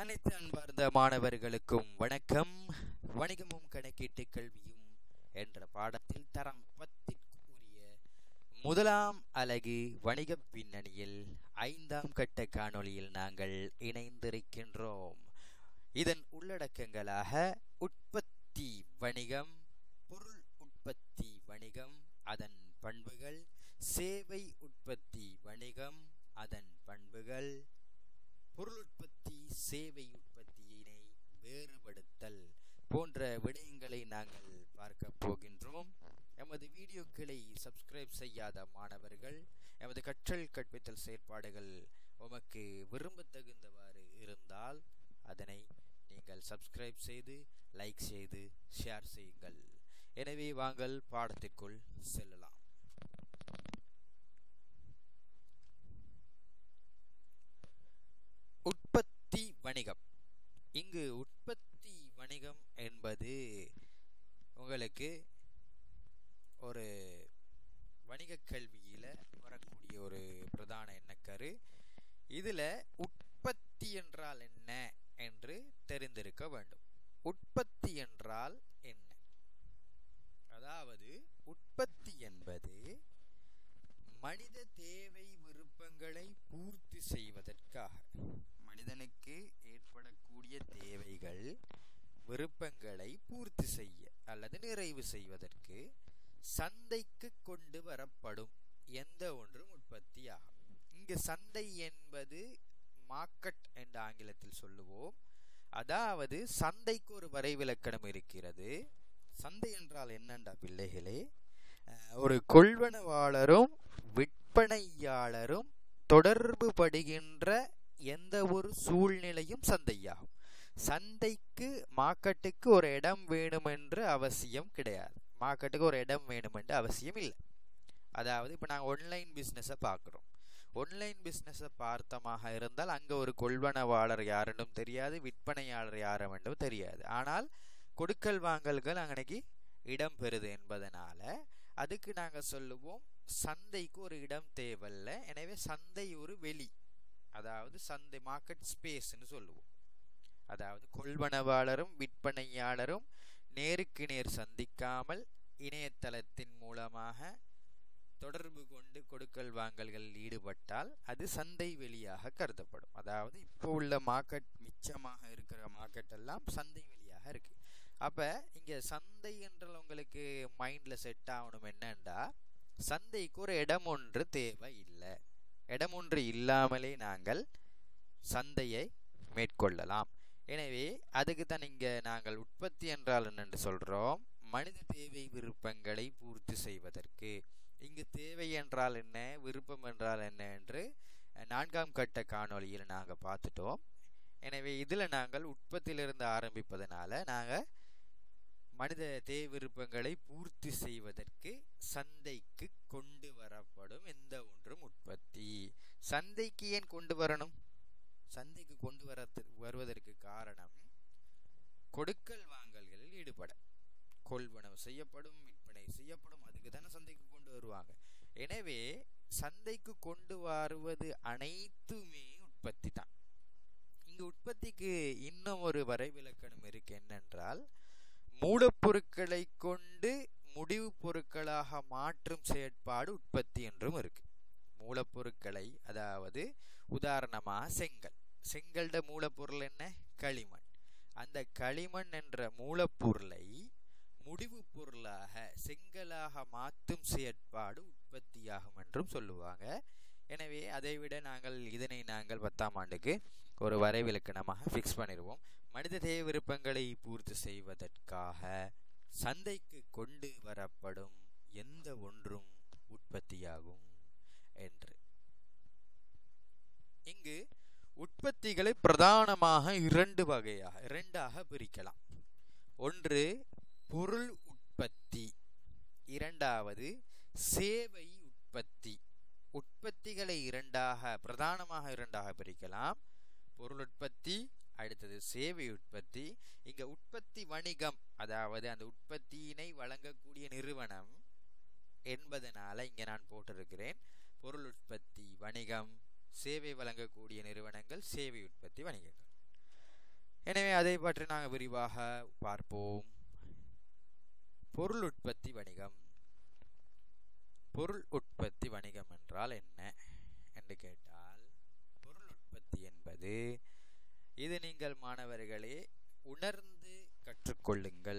அனைத்து அன்பார்ந்த மாணவர்களுக்கும் வணக்கம் வணிகமும் கணக்கீட்டு கல்வியும் என்ற பாடத்தில் தரம் பத்திற்கு உரிய முதலாம் அலகு வணிக பின்னணியில் ஐந்தாம் கட்ட காணொளியில் நாங்கள் இணைந்திருக்கின்றோம் இதன் உள்ளடக்கங்களாக உற்பத்தி வணிகம் பொருள் உற்பத்தி வணிகம் அதன் பண்புகள் சேவை உற்பத்தி வணிகம் அதன் பண்புகள் பொருள் உற்பத்தி சேவை உற்பத்தியினை வேறுபடுத்தல் போன்ற விடயங்களை நாங்கள் பார்க்க போகின்றோம் எமது வீடியோக்களை சப்ஸ்கிரைப் செய்யாத மாணவர்கள் எமது கற்றல் கற்பித்தல் செயற்பாடுகள் உமக்கு விரும்பத்தகுந்தவாறு இருந்தால் அதனை நீங்கள் சப்ஸ்கிரைப் செய்து லைக் செய்து ஷேர் செய்யுங்கள் எனவே வாங்கள் பாடத்திற்குள் செல்லலாம் உற்பத்தி வணிகம் இங்கு உற்பத்தி வணிகம் என்பது உங்களுக்கு ஒரு வணிக கல்வியில வரக்கூடிய ஒரு பிரதான எண்ணக்கரு இதுல உற்பத்தி என்றால் என்ன என்று தெரிந்திருக்க வேண்டும் உற்பத்தி என்றால் என்ன அதாவது உற்பத்தி என்பது மனித தேவை விருப்பங்களை பூர்த்தி செய்வதற்காக மனிதனுக்கு ஏற்படக்கூடிய தேவைகள் விருப்பங்களை பூர்த்தி செய்ய அல்லது நிறைவு செய்வதற்கு சந்தைக்கு கொண்டு வரப்படும் எந்த ஒன்றும் உற்பத்தி ஆகும் இங்கு சந்தை என்பது மார்க்கெட் என்ற ஆங்கிலத்தில் சொல்லுவோம் அதாவது சந்தைக்கு ஒரு வரைவிலக்கணம் இருக்கிறது சந்தை என்றால் என்னண்டா பிள்ளைகளே ஒரு கொள்வனவாளரும் விற்பனையாளரும் தொடர்பு படுகின்ற எந்த ஒரு சூழ்நிலையும் சந்தையாகும் சந்தைக்கு மார்க்கெட்டுக்கு ஒரு இடம் வேணும் என்று அவசியம் கிடையாது மார்க்கெட்டுக்கு ஒரு இடம் வேணும் என்று அவசியம் இல்லை அதாவது இப்போ நாங்கள் ஒன்லைன் பிஸ்னஸை பார்க்குறோம் ஒன்லைன் பிஸ்னஸை பார்த்தமாக இருந்தால் அங்கே ஒரு கொள்வனவாளர் யாருன்னு தெரியாது விற்பனையாளர் யாரும் தெரியாது ஆனால் கொடுக்கல் வாங்கல்கள் அங்கனைக்கு இடம் பெறுது என்பதனால அதுக்கு நாங்கள் சொல்லுவோம் சந்தைக்கு ஒரு இடம் தேவையில்ல எனவே சந்தை ஒரு வெளி அதாவது சந்தை மார்க்கெட் ஸ்பேஸ்ன்னு சொல்லுவோம் அதாவது கொள்வனவாளரும் விற்பனையாளரும் நேருக்கு நேர் சந்திக்காமல் இணையதளத்தின் மூலமாக தொடர்பு கொண்டு கொடுக்கல் வாங்கல்கள் ஈடுபட்டால் அது சந்தை வெளியாக கருதப்படும் அதாவது இப்போ உள்ள மார்க்கெட் மிச்சமாக இருக்கிற மார்க்கெட் எல்லாம் சந்தை வெளியாக இருக்கு அப்ப இங்க சந்தை என்றால் உங்களுக்கு மைண்ட்ல செட் ஆகணும் என்னண்டா சந்தைக்கு ஒரு இடம் ஒன்று தேவை இல்லை இடம் ஒன்று இல்லாமலே நாங்கள் சந்தையை மேற்கொள்ளலாம் எனவே அதுக்கு தான் இங்க நாங்கள் உற்பத்தி என்றால் என்னென்று சொல்றோம் மனித தேவை விருப்பங்களை பூர்த்தி செய்வதற்கு இங்கு தேவை என்றால் என்ன விருப்பம் என்றால் என்ன என்று நான்காம் கட்ட காணொளியில் நாங்கள் பார்த்துட்டோம் எனவே இதில் நாங்கள் உற்பத்தியிலிருந்து ஆரம்பிப்பதனால நாங்கள் மனித தேவை விருப்பங்களை பூர்த்தி செய்வதற்கு சந்தைக்கு கொண்டு வரப்படும் எந்த ஒன்றும் உற்பத்தி சந்தைக்கு ஏன் கொண்டு வரணும் சந்தைக்கு கொண்டு வர வருவதற்கு காரணம் கொடுக்கல் வாங்கல்களில் ஈடுபட கொள்வனவு செய்யப்படும் விற்பனை செய்யப்படும் அதுக்கு தானே சந்தைக்கு கொண்டு வருவாங்க எனவே சந்தைக்கு கொண்டு வருவது அனைத்துமே உற்பத்தி தான் இங்கு உற்பத்திக்கு இன்னும் ஒரு வரைவிலக்கணம் இருக்கு என்னென்றால் மூலப்பொருட்களை கொண்டு முடிவு பொருட்களாக மாற்றும் செயற்பாடு உற்பத்தி என்றும் இருக்கு மூலப்பொருட்களை அதாவது உதாரணமாக செங்கல் செங்கல்ட மூலப்பொருள் என்ன களிமண் அந்த களிமண் என்ற மூலப்பொருளை முடிவு பொருளாக செங்கலாக மாற்றும் செயற்பாடு உற்பத்தியாகும் என்றும் சொல்லுவாங்க எனவே அதை விட நாங்கள் இதனை நாங்கள் பத்தாம் ஆண்டுக்கு ஒரு வரைவிலக்கணமாக ஃபிக்ஸ் பண்ணிடுவோம் மனித தேவை விருப்பங்களை பூர்த்தி செய்வதற்காக சந்தைக்கு கொண்டு வரப்படும் எந்த ஒன்றும் உற்பத்தியாகும் என்று இங்கு உற்பத்திகளை பிரதானமாக இரண்டு வகையாக இரண்டாக பிரிக்கலாம் ஒன்று பொருள் உற்பத்தி இரண்டாவது சேவை உற்பத்தி உற்பத்திகளை இரண்டாக பிரதானமாக இரண்டாக பிரிக்கலாம் பொருள் உற்பத்தி அடுத்தது சேவை உற்பத்தி இங்க உற்பத்தி வணிகம் அதாவது அந்த உற்பத்தியினை வழங்கக்கூடிய நிறுவனம் என்பதனால இங்க நான் போட்டிருக்கிறேன் பொருள் உற்பத்தி வணிகம் சேவை வழங்கக்கூடிய நிறுவனங்கள் சேவை உற்பத்தி வணிகங்கள் எனவே அதை பற்றி நாங்கள் விரிவாக பார்ப்போம் பொருள் உற்பத்தி வணிகம் பொருள் உற்பத்தி வணிகம் என்றால் என்ன என்று கேட்டால் பொருள் உற்பத்தி என்பது இது நீங்கள் மாணவர்களே உணர்ந்து கற்றுக்கொள்ளுங்கள்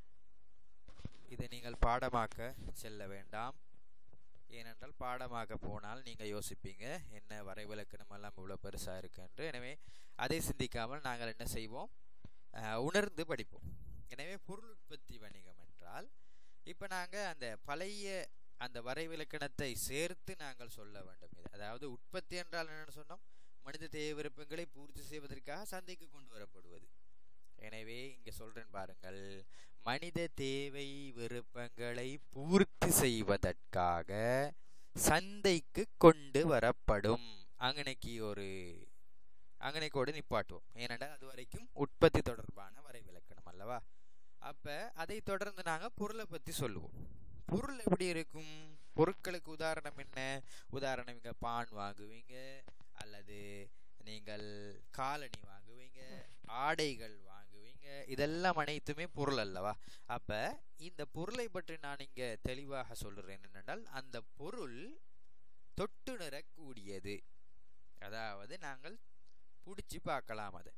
இதை நீங்கள் பாடமாக்க செல்ல வேண்டாம் ஏனென்றால் பாடமாக போனால் நீங்கள் யோசிப்பீங்க என்ன வரைவிலக்கணம் எல்லாம் இவ்வளோ பெருசாக இருக்கு என்று எனவே அதை சிந்திக்காமல் நாங்கள் என்ன செய்வோம் அஹ், உணர்ந்து படிப்போம் எனவே பொருள் உற்பத்தி வணிகம் என்றால் இப்போ நாங்கள் அந்த பழைய அந்த வரைவிலக்கணத்தை சேர்த்து நாங்கள் சொல்ல வேண்டும் இது அதாவது உற்பத்தி என்றால் என்னன்னு சொன்னோம் மனித தேவை விருப்பங்களை பூர்த்தி செய்வதற்காக சந்தைக்கு கொண்டு வரப்படுவது எனவே இங்க சொல்றேன் பாருங்கள் மனித தேவை விருப்பங்களை பூர்த்தி செய்வதற்காக சந்தைக்கு கொண்டு வரப்படும் அங்கனைக்கு ஒரு அங்கனைக்கோடு நிப்பாட்டுவோம் ஏனென்றால் அது வரைக்கும் உற்பத்தி தொடர்பான வரைவிலக்கணம் அல்லவா அப்ப அதை தொடர்ந்து நாங்க பொருளை பத்தி சொல்லுவோம் பொருள் எப்படி இருக்கும் பொருட்களுக்கு உதாரணம் என்ன உதாரணம் இங்க பான் வாங்குவீங்க அல்லது நீங்கள் காலணி வாங்குவீங்க ஆடைகள் வாங்குவீங்க இதெல்லாம் அனைத்துமே பொருள் அல்லவா அப்ப இந்த பொருளை பற்றி நான் இங்க தெளிவாக சொல்றேன் என்னென்றால் அந்த பொருள் தொட்டு நிறக்கூடியது அதாவது நாங்கள் பிடிச்சி பார்க்கலாம் அதை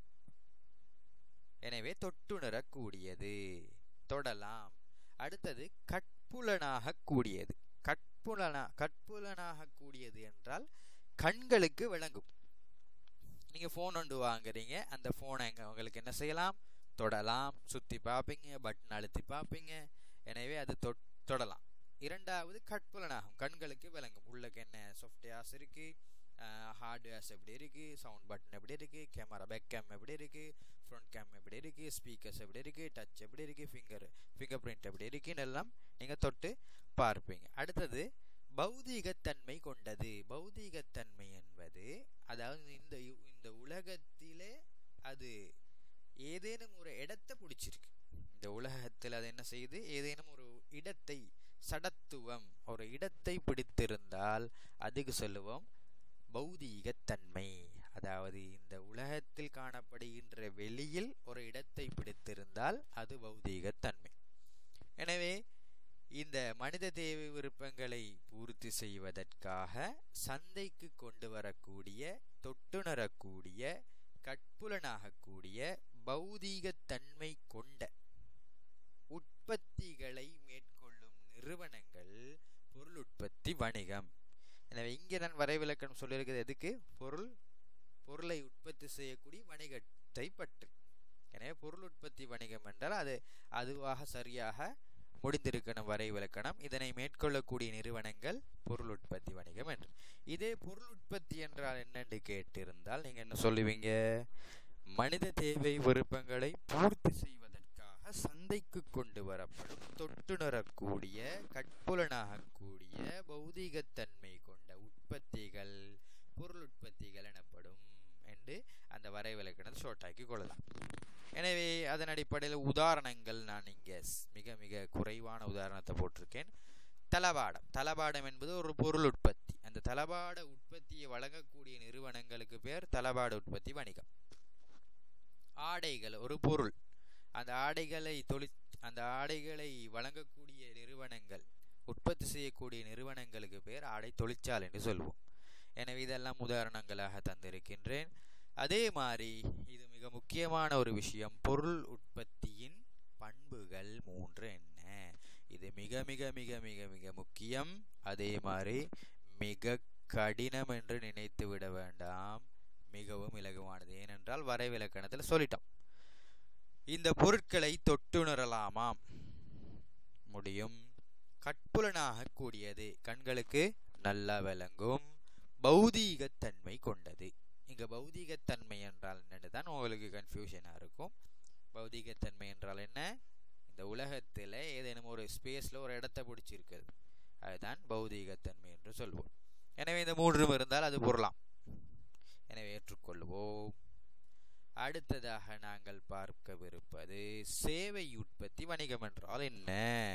எனவே தொட்டுணரக்கூடியது தொடலாம் அடுத்தது கட்புலனாக கூடியது கட்புலனா கட்புலனாக கூடியது என்றால் கண்களுக்கு விளங்கும் நீங்க ஃபோன் ஒன்று வாங்குறீங்க அந்த ஃபோனை எங்க உங்களுக்கு என்ன செய்யலாம் தொடலாம் சுத்தி பார்ப்பீங்க பட்டன் அழுத்தி பார்ப்பீங்க எனவே அது தொ தொடலாம் இரண்டாவது கட்புலனாகும் கண்களுக்கு விளங்கும் உள்ளக்கு என்ன சாஃப்ட்வேர்ஸ் இருக்கு ஹார்ட்வேர்ஸ் எப்படி இருக்கு சவுண்ட் பட்டன் எப்படி இருக்கு கேமரா பேக் கேம் எப்படி இருக்கு ஃப்ரண்ட் கேம் எப்படி இருக்கு ஸ்பீக்கர்ஸ் எப்படி இருக்கு டச் எப்படி இருக்கு ஃபிங்கர் ஃபிங்கர் பிரிண்ட் எப்படி இருக்குன்னு எல்லாம் நீங்க தொட்டு பார்ப்பீங்க அடுத்தது பௌதீகத்தன்மை கொண்டது பௌதீகத்தன்மை என்பது அதாவது இந்த யு- இந்த உலகத்திலே அது ஏதேனும் ஒரு இடத்தை பிடிச்சிருக்கு இந்த உலகத்தில் அது என்ன செய்யுது ஏதேனும் ஒரு இடத்தை சடத்துவம் ஒரு இடத்தை பிடித்திருந்தால் அதுக்கு சொல்லுவோம் பௌதீகத்தன்மை அதாவது இந்த உலகத்தில் காணப்படுகின்ற வெளியில் ஒரு இடத்தை பிடித்திருந்தால் அது பௌதீகத்தன்மை எனவே இந்த மனித தேவை விருப்பங்களை பூர்த்தி செய்வதற்காக சந்தைக்கு கொண்டு வரக்கூடிய தொட்டுணரக்கூடிய கட்புலனாகக்கூடிய பௌதீகத்தன்மை கொண்ட உற்பத்திகளை மேற்கொள்ளும் நிறுவனங்கள் பொருள் உற்பத்தி வணிகம் எனவே இங்கே நான் வரைவிலக்கணம் சொல்லியிருக்கிறது எதுக்கு பொருள் பொருளை உற்பத்தி செய்யக்கூடிய வணிகத்தை பற்றி எனவே பொருள் உற்பத்தி வணிகம் என்றால் அது அதுவாக சரியாக முடிந்திருக்கணும் வரைவிலக்கணம் இதனை மேற்கொள்ளக்கூடிய நிறுவனங்கள் பொருள் உற்பத்தி வணிகம் என்று இதே பொருள் உற்பத்தி என்றால் என்னென்று கேட்டிருந்தால் நீங்க என்ன சொல்லுவீங்க மனித தேவை விருப்பங்களை பூர்த்தி செய்வதற்காக சந்தைக்கு கொண்டு வரப்படும் தொட்டுணரக்கூடிய கட்புலனாகக்கூடிய பௌதீகத்தன்மை கொண்ட உற்பத்திகள் பொருள் உற்பத்திகள் எனப்படும் என்று அந்த வரைவிலக்கணத்தை ஷோர்ட்டாக்கி கொள்ளலாம் எனவே அதன் அடிப்படையில் உதாரணங்கள் நான் இங்கே ஸ்- மிக மிக குறைவான உதாரணத்தை போட்டிருக்கேன் தளபாடம் தளபாடம் என்பது ஒரு பொருள் உற்பத்தி அந்த தளபாட உற்பத்தியை வழங்கக்கூடிய நிறுவனங்களுக்கு பேர் தளபாட உற்பத்தி வணிகம் ஆடைகள் ஒரு பொருள் அந்த ஆடைகளை தொழி அந்த ஆடைகளை வழங்கக்கூடிய நிறுவனங்கள் உற்பத்தி செய்யக்கூடிய நிறுவனங்களுக்கு பேர் ஆடை தொழிற்சாலை என்று சொல்வோம் எனவே இதெல்லாம் உதாரணங்களாக தந்திருக்கின்றேன் அதே மாதிரி இது மிக முக்கியமான ஒரு விஷயம் பொருள் உற்பத்தியின் பண்புகள் மூன்று என்ன இது மிக மிக மிக மிக மிக முக்கியம் அதே மாதிரி மிக கடினம் என்று நினைத்து விட வேண்டாம் மிகவும் இலகுவானது ஏனென்றால் வரைவிலக்கணத்தில் சொல்லிட்டோம் இந்த பொருட்களை தொட்டுணரலாமாம் முடியும் கட்புலனாக கூடியது கண்களுக்கு நல்லா விளங்கும் பௌதீகத்தன்மை கொண்டது இங்க பௌதீகத்தன்மை என்றால் என்னன்னு தான் உங்களுக்கு கன்ஃபியூஷனா இருக்கும் பௌதீகத்தன்மை என்றால் என்ன இந்த உலகத்தில் ஏதேனும் ஒரு ஸ்பேஸ்ல ஒரு இடத்தை பிடிச்சிருக்கிறது அதுதான் பௌதீகத்தன்மை என்று சொல்வோம் எனவே இந்த மூன்றும் இருந்தால் அது பொருளாம் எனவே ஏற்றுக்கொள்வோம் அடுத்ததாக நாங்கள் பார்க்கவிருப்பது சேவை உற்பத்தி வணிகம் என்றால் என்ன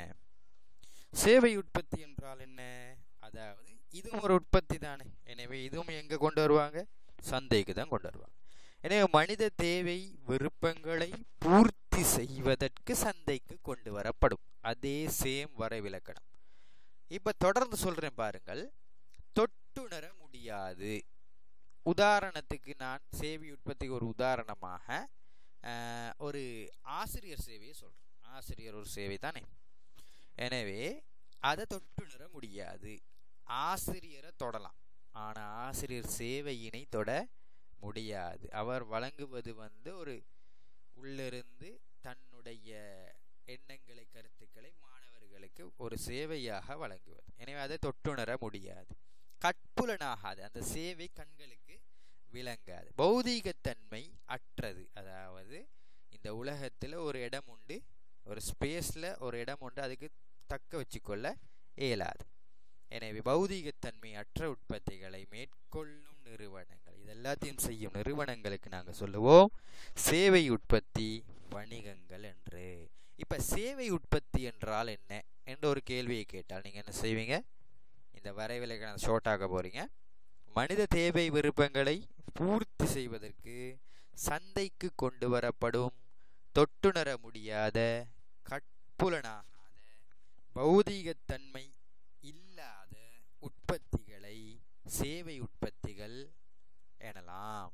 சேவை உற்பத்தி என்றால் என்ன அதாவது இதுவும் ஒரு உற்பத்தி தானே எனவே இதுவும் எங்க கொண்டு வருவாங்க சந்தைக்கு தான் கொண்டு வருவாங்க எனவே மனித தேவை விருப்பங்களை பூர்த்தி செய்வதற்கு சந்தைக்கு கொண்டு வரப்படும் அதே சேம் வரைவிலக்கணம் இப்ப தொடர்ந்து சொல்றேன் பாருங்கள் தொட்டுணர முடியாது உதாரணத்துக்கு நான் சேவை உற்பத்திக்கு ஒரு உதாரணமாக அஹ், ஒரு ஆசிரியர் சேவையை சொல்றேன் ஆசிரியர் ஒரு சேவை தானே எனவே அதை தொட்டுணர முடியாது ஆசிரியரை தொடலாம் ஆனா ஆசிரியர் சேவையினை தொட முடியாது அவர் வழங்குவது வந்து ஒரு உள்ளிருந்து தன்னுடைய எண்ணங்களை கருத்துக்களை மாணவர்களுக்கு ஒரு சேவையாக வழங்குவது எனவே அதை தொட்டுணர முடியாது கட்புலனாகாது அந்த சேவை கண்களுக்கு விளங்காது பௌதீகத்தன்மை அற்றது அதாவது இந்த உலகத்தில் ஒரு இடம் உண்டு ஒரு ஸ்பேஸில் ஒரு இடம் உண்டு அதுக்கு தக்க வச்சுக்கொள்ள இயலாது எனவே பௌதீகத்தன்மை அற்ற உற்பத்திகளை மேற்கொள்ளும் நிறுவனங்கள் இது எல்லாத்தையும் செய்யும் நிறுவனங்களுக்கு நாங்கள் சொல்லுவோம் சேவை உற்பத்தி வணிகங்கள் என்று இப்போ சேவை உற்பத்தி என்றால் என்ன என்ற ஒரு கேள்வியை கேட்டால் நீங்கள் என்ன செய்வீங்க இந்த வரைவிலக்கணம் ஷோர்ட்டாக போறீங்க மனித தேவை விருப்பங்களை பூர்த்தி செய்வதற்கு சந்தைக்கு கொண்டு வரப்படும் தொட்டுணர முடியாத கட்புலனாகாத பௌதீகத்தன்மை இல்லாத உற்பத்திகளை சேவை உற்பத்திகள் எனலாம்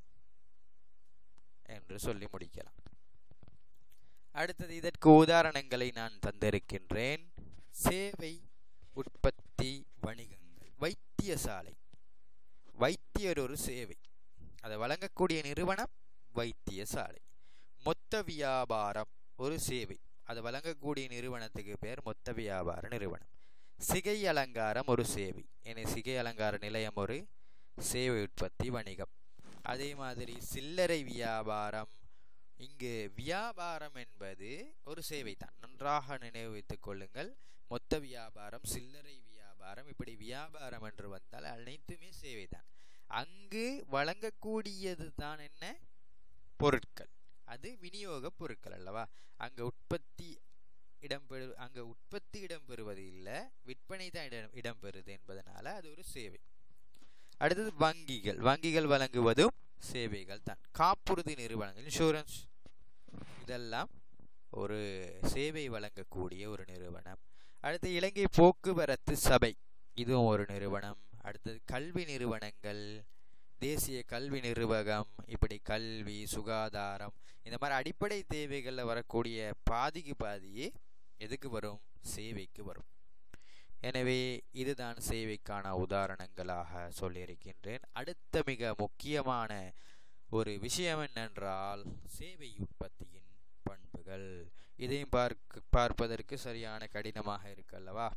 என்று சொல்லி முடிக்கலாம் அடுத்தது இதற்கு உதாரணங்களை நான் தந்திருக்கின்றேன் சேவை உற்பத்தி வணிகங்கள் வைத்தியசாலை வைத்தியர் ஒரு சேவை அதை வழங்கக்கூடிய நிறுவனம் வைத்தியசாலை மொத்த வியாபாரம் ஒரு சேவை அதை வழங்கக்கூடிய நிறுவனத்துக்கு பேர் மொத்த வியாபார நிறுவனம் சிகை அலங்காரம் ஒரு சேவை என சிகை அலங்கார நிலையம் ஒரு சேவை உற்பத்தி வணிகம் அதே மாதிரி சில்லறை வியாபாரம் இங்கு வியாபாரம் என்பது ஒரு சேவை தான் நன்றாக நினைவு வைத்துக் கொள்ளுங்கள் மொத்த வியாபாரம் சில்லறை வியாபாரம் இப்படி வியாபாரம் என்று வந்தால் அனைத்துமே சேவை தான் அங்கு வழங்கக்கூடியது தான் என்ன பொருட்கள் அது விநியோக பொருட்கள் அல்லவா அங்க உற்பத்தி இடம்பெறு அங்க உற்பத்தி இடம்பெறுவது இல்லை விற்பனை தான் இடம் இடம்பெறுது என்பதனால அது ஒரு சேவை அடுத்தது வங்கிகள் வங்கிகள் வழங்குவதும் சேவைகள் தான் காப்புறுதி நிறுவனங்கள் இன்சூரன்ஸ் இதெல்லாம் ஒரு சேவை வழங்கக்கூடிய ஒரு நிறுவனம் அடுத்து இலங்கை போக்குவரத்து சபை இதுவும் ஒரு நிறுவனம் அடுத்தது கல்வி நிறுவனங்கள் தேசிய கல்வி நிர்வாகம் இப்படி கல்வி சுகாதாரம் இந்த மாதிரி அடிப்படை தேவைகளில் வரக்கூடிய பாதிக்கு பாதியே எதுக்கு வரும் சேவைக்கு வரும் எனவே இதுதான் சேவைக்கான உதாரணங்களாக சொல்லியிருக்கின்றேன் அடுத்த மிக முக்கியமான ஒரு விஷயம் என்னென்றால் சேவை உற்பத்தியின் பண்புகள் இதையும் பார்க்க பார்ப்பதற்கு சரியான கடினமாக இருக்கு அல்லவா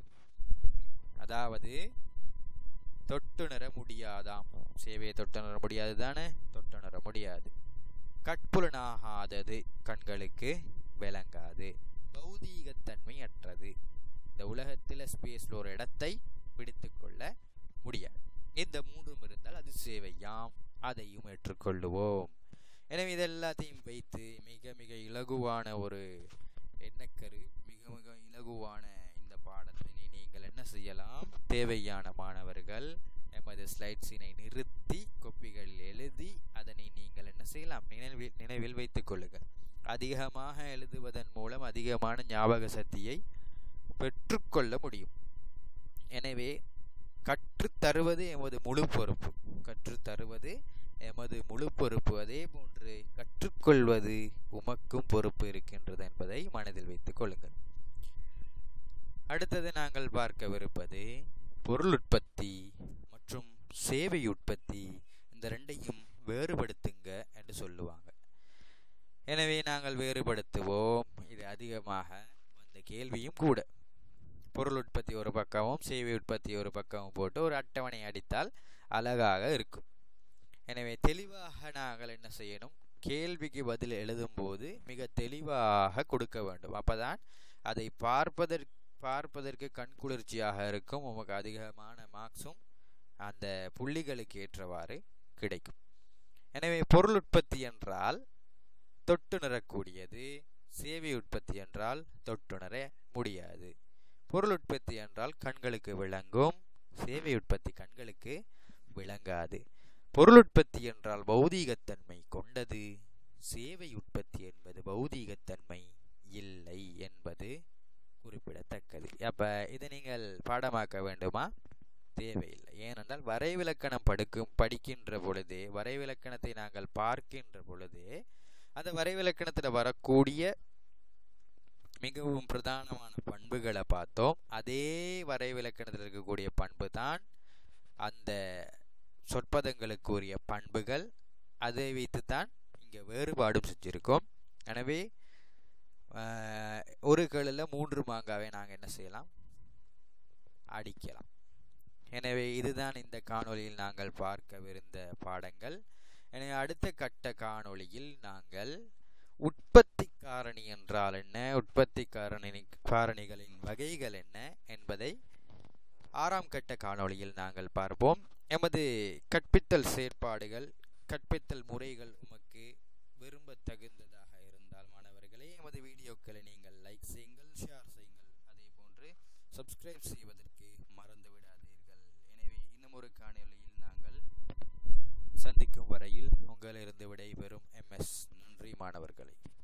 அதாவது தொட்டுணர முடியாதாம் சேவையை தொட்டுணர முடியாது தானே தொட்டுணர முடியாது கட்புலனாகாதது கண்களுக்கு விளங்காது பௌதீகத்தன்மை அற்றது இந்த உலகத்தில் ஸ்பேஸில் ஒரு இடத்தை பிடித்துக்கொள்ள முடியாது இந்த மூன்றும் இருந்தால் அது சேவையாம் அதையும் ஏற்றுக்கொள்ளுவோம் எனவே இதெல்லாத்தையும் வைத்து மிக மிக இலகுவான ஒரு எண்ணக்கரு மிக மிக இலகுவான இந்த பாடத்தினை நீங்கள் என்ன செய்யலாம் தேவையான மாணவர்கள் எமது ஸ்லைட்ஸினை நிறுத்தி கொப்பிகளில் எழுதி அதனை நீங்கள் என்ன செய்யலாம் நினைவில் நினைவில் வைத்துக் கொள்ளுங்கள் அதிகமாக எழுதுவதன் மூலம் அதிகமான ஞாபக சக்தியை பெற்றுக்கொள்ள முடியும் எனவே கற்றுத்தருவது எமது முழு பொறுப்பு கற்றுத்தருவது எமது முழு பொறுப்பு அதே போன்று கற்றுக்கொள்வது உமக்கும் பொறுப்பு இருக்கின்றது என்பதை மனதில் வைத்துக் கொள்ளுங்கள் அடுத்தது நாங்கள் பார்க்கவிருப்பது பொருள் உற்பத்தி மற்றும் சேவை உற்பத்தி இந்த ரெண்டையும் வேறுபடுத்துங்க என்று சொல்லுவாங்க எனவே நாங்கள் வேறுபடுத்துவோம் இது அதிகமாக வந்த கேள்வியும் கூட பொருள் உற்பத்தி ஒரு பக்கமும் சேவை உற்பத்தி ஒரு பக்கமும் போட்டு ஒரு அட்டவணை அடித்தால் அழகாக இருக்கும் எனவே தெளிவாக நாங்கள் என்ன செய்யணும் கேள்விக்கு பதில் எழுதும்போது மிக தெளிவாக கொடுக்க வேண்டும் அப்பதான் அதை பார்ப்பதற்கு பார்ப்பதற்கு கண்குளிர்ச்சியாக இருக்கும் உமக்கு அதிகமான மார்க்ஸும் அந்த புள்ளிகளுக்கு ஏற்றவாறு கிடைக்கும் எனவே பொருள் உற்பத்தி என்றால் தொட்டுணரக்கூடியது சேவை உற்பத்தி என்றால் தொட்டுணர முடியாது பொருள் உற்பத்தி என்றால் கண்களுக்கு விளங்கும் சேவை உற்பத்தி கண்களுக்கு விளங்காது பொருளுற்பத்தி என்றால் பௌதீகத்தன்மை கொண்டது சேவை உற்பத்தி என்பது பௌதீகத்தன்மை இல்லை என்பது குறிப்பிடத்தக்கது அப்ப இதை நீங்கள் பாடமாக்க வேண்டுமா தேவையில்லை ஏனென்றால் வரைவிலக்கணம் படுக்கும் படிக்கின்ற பொழுது வரைவிலக்கணத்தை நாங்கள் பார்க்கின்ற பொழுது அந்த வரைவிலக்கணத்தில் வரக்கூடிய மிகவும் பிரதானமான பண்புகளை பார்த்தோம் அதே வரைவிலக்கணத்தில் இருக்கக்கூடிய பண்பு தான் அந்த சொற்பதங்களுக்கு உரிய பண்புகள் அதை வைத்துத்தான் இங்கே வேறுபாடும் செஞ்சிருக்கோம் எனவே ஒரு களில் மூன்று மாங்காவை நாங்கள் என்ன செய்யலாம் அடிக்கலாம் எனவே இதுதான் இந்த காணொளியில் நாங்கள் பார்க்கவிருந்த பாடங்கள் எனவே அடுத்த கட்ட காணொளியில் நாங்கள் உற்பத்தி காரணி என்றால் என்ன உற்பத்தி காரணி காரணிகளின் வகைகள் என்ன என்பதை ஆறாம் கட்ட காணொளியில் நாங்கள் பார்ப்போம் எமது கற்பித்தல் செயற்பாடுகள் கற்பித்தல் முறைகள் உமக்கு விரும்ப தகுந்ததாக இருந்தால் மாணவர்களே எமது வீடியோக்களை நீங்கள் லைக் செய்யுங்கள் ஷேர் செய்யுங்கள் அதே போன்று சப்ஸ்கிரைப் செய்வதற்கு மறந்து விடாதீர்கள் எனவே இன்னும் ஒரு காணொளியில் நாங்கள் சந்திக்கும் வரையில் உங்களிருந்து விடைபெறும் எம்எஸ் நன்றி மாணவர்களே